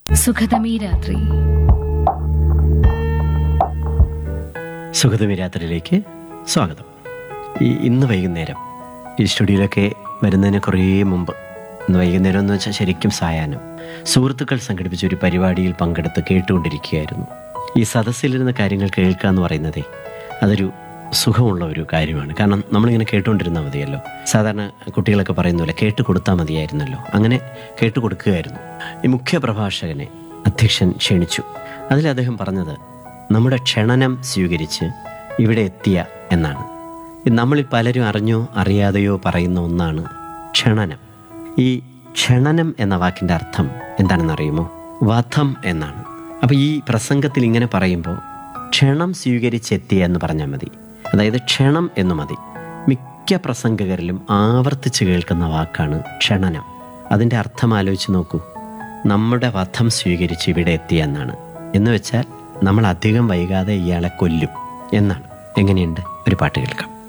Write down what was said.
സുഖതമീ രാത്രി സുഗതമി രാത്രിയിലേക്ക് സ്വാഗതം ഈ ഇന്ന് വൈകുന്നേരം ഈ സ്റ്റുഡിയോയിലൊക്കെ വരുന്നതിന് കുറേ മുമ്പ് ഇന്ന് വൈകുന്നേരം എന്ന് വെച്ചാൽ ശരിക്കും സായാഹ്നം സുഹൃത്തുക്കൾ സംഘടിപ്പിച്ച ഒരു പരിപാടിയിൽ പങ്കെടുത്ത് കേട്ടുകൊണ്ടിരിക്കുകയായിരുന്നു ഈ സദസ്സിലിരുന്ന കാര്യങ്ങൾ കേൾക്കുക എന്ന് പറയുന്നതേ അതൊരു സുഖമുള്ള ഒരു കാര്യമാണ് കാരണം നമ്മളിങ്ങനെ കേട്ടുകൊണ്ടിരുന്നാൽ മതിയല്ലോ സാധാരണ കുട്ടികളൊക്കെ പറയുന്ന പോലെ കേട്ട് കൊടുത്താൽ മതിയായിരുന്നല്ലോ അങ്ങനെ കേട്ട് കൊടുക്കുകയായിരുന്നു ഈ മുഖ്യ പ്രഭാഷകനെ അധ്യക്ഷൻ ക്ഷണിച്ചു അതിൽ അദ്ദേഹം പറഞ്ഞത് നമ്മുടെ ക്ഷണനം സ്വീകരിച്ച് ഇവിടെ എത്തിയ എന്നാണ് ഇത് നമ്മളിൽ പലരും അറിഞ്ഞോ അറിയാതെയോ പറയുന്ന ഒന്നാണ് ക്ഷണനം ഈ ക്ഷണനം എന്ന വാക്കിൻ്റെ അർത്ഥം എന്താണെന്ന് അറിയുമോ വധം എന്നാണ് അപ്പോൾ ഈ പ്രസംഗത്തിൽ ഇങ്ങനെ പറയുമ്പോൾ ക്ഷണം സ്വീകരിച്ചെത്തിയ എന്ന് പറഞ്ഞാൽ മതി അതായത് ക്ഷണം എന്ന് മതി മിക്ക പ്രസംഗകരിലും ആവർത്തിച്ച് കേൾക്കുന്ന വാക്കാണ് ക്ഷണനം അതിൻ്റെ അർത്ഥം ആലോചിച്ച് നോക്കൂ നമ്മുടെ വധം സ്വീകരിച്ച് ഇവിടെ എത്തിയ എന്നാണ് എന്ന് വെച്ചാൽ നമ്മൾ അധികം വൈകാതെ ഇയാളെ കൊല്ലും എന്നാണ് എങ്ങനെയുണ്ട് ഒരു പാട്ട് കേൾക്കാം